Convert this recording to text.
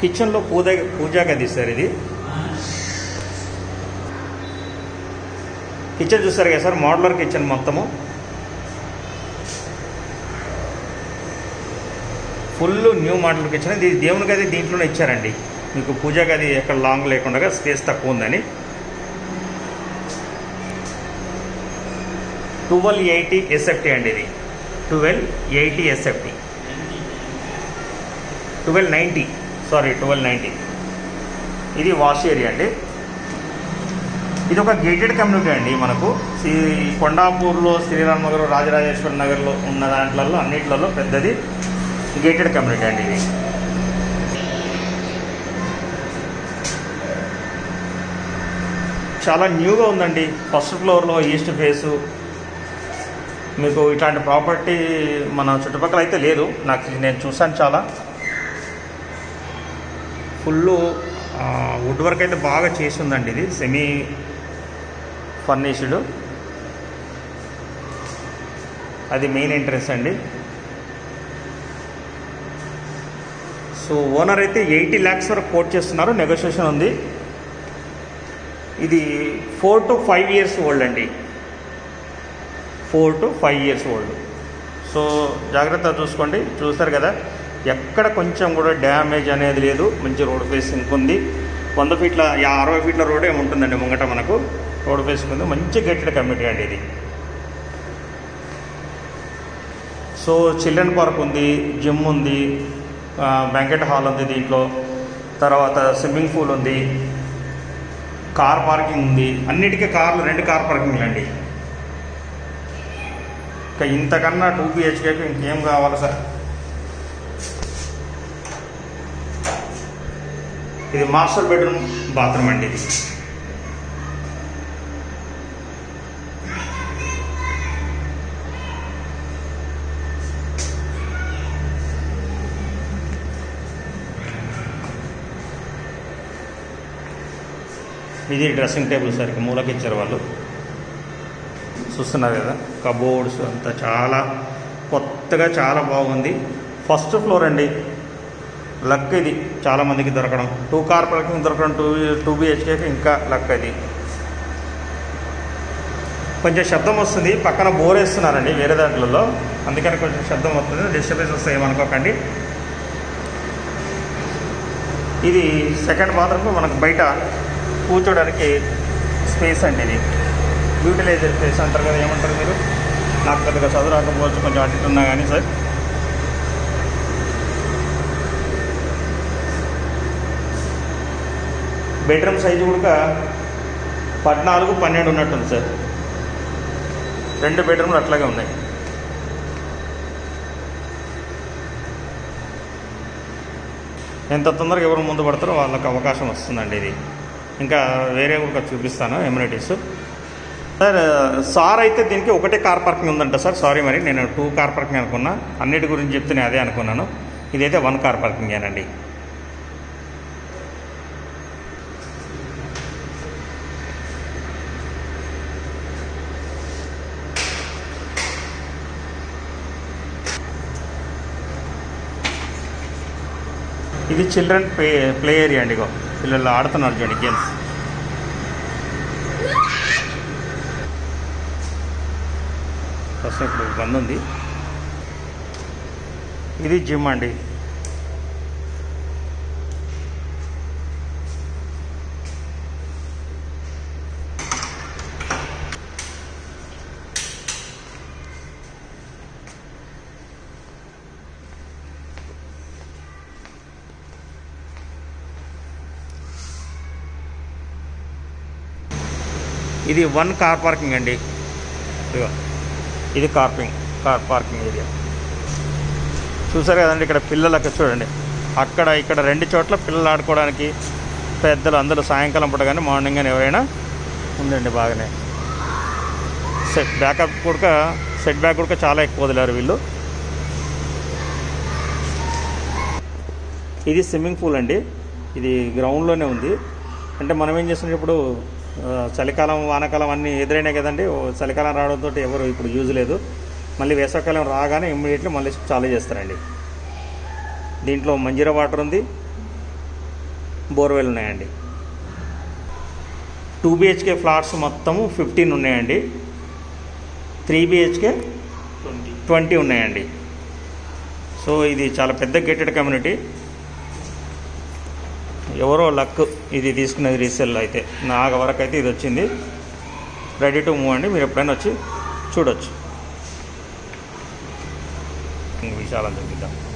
కిచెన్లో పూజ పూజా గది సార్ ఇది కిచెన్ చూసారు కదా సార్ మోడలర్ కిచెన్ మొత్తము ఫుల్ న్యూ మోడల్ కిచెన్ ఇది దేవుని గది దీంట్లోనే ఇచ్చారండి మీకు పూజా గది ఎక్కడ లాంగ్ లేకుండా స్పేస్ తక్కువ ఉందని ట్వెల్వ్ ఎయిటీ ఎస్ఎఫ్టీ అండి ఇది twelve eighty SFT twelve ninety sorry twelve ninety ఇది వాష్ ఏరియా అండి ఇది ఒక గేటెడ్ కమ్యూనిటీ అండి మనకు శ్రీ కొండాపూర్లో శ్రీరామ్ నగర్ రాజరాజేశ్వర నగర్లో ఉన్న దాంట్లలో అన్నిట్లలో పెద్దది గేటెడ్ కమ్యూనిటీ అండి ఇది చాలా న్యూగా ఉందండి ఫస్ట్ ఫ్లోర్లో ఈస్ట్ ఫేసు మీకు ఇట్లాంటి ప్రాపర్టీ మన చుట్టుపక్కల అయితే లేదు నాకు నేను చూసాను చాలా ఫుల్ వుడ్ వర్క్ అయితే బాగా చేసి ఉందండి ఇది సెమీ ఫర్నిష్డ్ అది మెయిన్ ఎంట్రెన్స్ అండి సో ఓనర్ అయితే ఎయిటీ ల్యాక్స్ వరకు కోట్ చేస్తున్నారు నెగోషియేషన్ ఉంది ఇది four to five years old అండి four to five years old so జాగ్రత్తగా చూసుకోండి చూస్తారు కదా ఎక్కడ కొంచెం కూడా డ్యామేజ్ అనేది లేదు మంచి రోడ్ ఫేసింగ్ ఉంది వంద ఫీట్ల యా అరవై ఫీట్ల రోడ్ ఏమి ఉంటుందండి ముంగట మనకు రోడ్ ఫేసింగ్ ఉంది మంచి గేటెడ్ కమ్యూనిటీ అండి ఇది సో చిల్డ్రన్ పార్క్ ఉంది జిమ్ ఉంది బ్యాంకెట్ హాల్ ఉంది దీంట్లో తర్వాత స్విమ్మింగ్ పూల్ ఉంది కార్ పార్కింగ్ ఉంది అన్నిటికీ కార్లు రెండు కార్ పార్కింగ్లు అండి ఇంకా ఇంతకన్నా టూ బిహెచ్కేకి ఇంకేం కావాలి సార్ ఇది మాస్టర్ బెడ్రూమ్ బాత్రూమ్ అండి ఇది ఇది డ్రెస్సింగ్ టేబుల్ సార్ ఇక మూలకి ఇచ్చారు వాళ్ళు చూస్తున్నారు కదా కబోర్డ్స్ అంతా చాలా కొత్తగా చాలా బాగుంది ఫస్ట్ ఫ్లోర్ అండి లక్ ఇది చాలా మందికి దొరకడం టూ కార్ పార్కింగ్ దొరకడం టూ టూ బిహెచ్కేకి ఇంకా లక్ ఇది కొంచెం శబ్దం వస్తుంది పక్కన బోర్ వేస్తున్నారండి వేరే దాంట్లలో అందుకని కొంచెం శబ్దం వస్తుంది డిస్టర్బెన్స్ వస్తాయి ఏమనుకోకండి ఇది సెకండ్ బాత్రూమ్ మనకు బయట కూర్చోడానికి స్పేస్ అండి ఇది యూటిలైజర్ స్పేస్ అంటారు కదా ఏమంటారు మీరు నాకు పెద్దగా చదువు రాకపోవచ్చు కొంచెం అటు ఇటు ఉన్నా కానీ సార్ బెడ్రూమ్ సైజు కూడా పద్నాలుగు పన్నెండు ఉన్నట్టుంది సార్ రెండు బెడ్రూమ్లు అట్లాగే ఉన్నాయి ఎంత తొందరగా ఎవరు ముందు పడతారో వాళ్ళకి అవకాశం వస్తుందండి ఇది ఇంకా వేరే కూడా చూపిస్తాను ఎమ్యూనిటీస్ సార్ సార్ అయితే దీనికి ఒకటే కార్ పార్కింగ్ ఉందంట సార్ సారీ మరి నేను టూ కార్ పార్కింగ్ అనుకున్నా అన్నిటి గురించి చెప్తే నేను అదే అనుకున్నాను ఇదైతే వన్ కార్ పార్కింగేనండి ఇది చిల్డ్రన్ ప్లే ప్లే ఏరియా అండి ఇగో పిల్లలు ఆడుతున్నారు చూడండి గేమ్స్ ప్రస్తుతం ఇప్పుడు బంద్ ఉంది ఇది జిమ్ అండి ఇది వన్ కార్ పార్కింగ్ అండి ఇదిగో ఇది కార్పింగ్ కార్ పార్కింగ్ ఏరియా చూసారు కదండి ఇక్కడ పిల్లలకి చూడండి అక్కడ ఇక్కడ రెండు చోట్ల పిల్లలు ఆడుకోవడానికి పెద్దలు అందరూ సాయంకాలం పూట కానీ మార్నింగ్ కానీ ఎవరైనా ఉందండి బాగానే సెట్ బ్యాకప్ కూడా సెట్ బ్యాక్ కూడా చాలా ఎక్కువ వదిలేరు వీళ్ళు ఇది స్విమ్మింగ్ పూల్ అండి ఇది గ్రౌండ్లోనే ఉంది అంటే మనం ఏం చేస్తున్నాం ఇప్పుడు ఆ, చలికాలం వానాకాలం అన్నీ ఎదురైనాయి కదండి ఓ చలికాలం రావడంతో ఎవరు ఇప్పుడు యూజ్ లేదు మళ్ళీ వేసవికాలం రాగానే ఇమ్మీడియట్లీ మళ్ళీ చాలు చేస్తారండి దీంట్లో మంజీరా వాటర్ ఉంది బోర్వెల్ ఉన్నాయండి టూ బిహెచ్కే ఫ్లాట్స్ మొత్తము ఫిఫ్టీన్ ఉన్నాయండి త్రీ బిహెచ్కే ట్వంటీ ట్వంటీ ఉన్నాయండి సో ఇది చాలా పెద్ద గేటెడ్ కమ్యూనిటీ ఎవరో లక్ ఇది తీసుకున్నది రీసెల్ అయితే నా వరకు అయితే ఇది వచ్చింది రెడీ టు మూవ్ అండి మీరు ఎప్పుడైనా వచ్చి చూడొచ్చు విశాలం చూపిద్దాం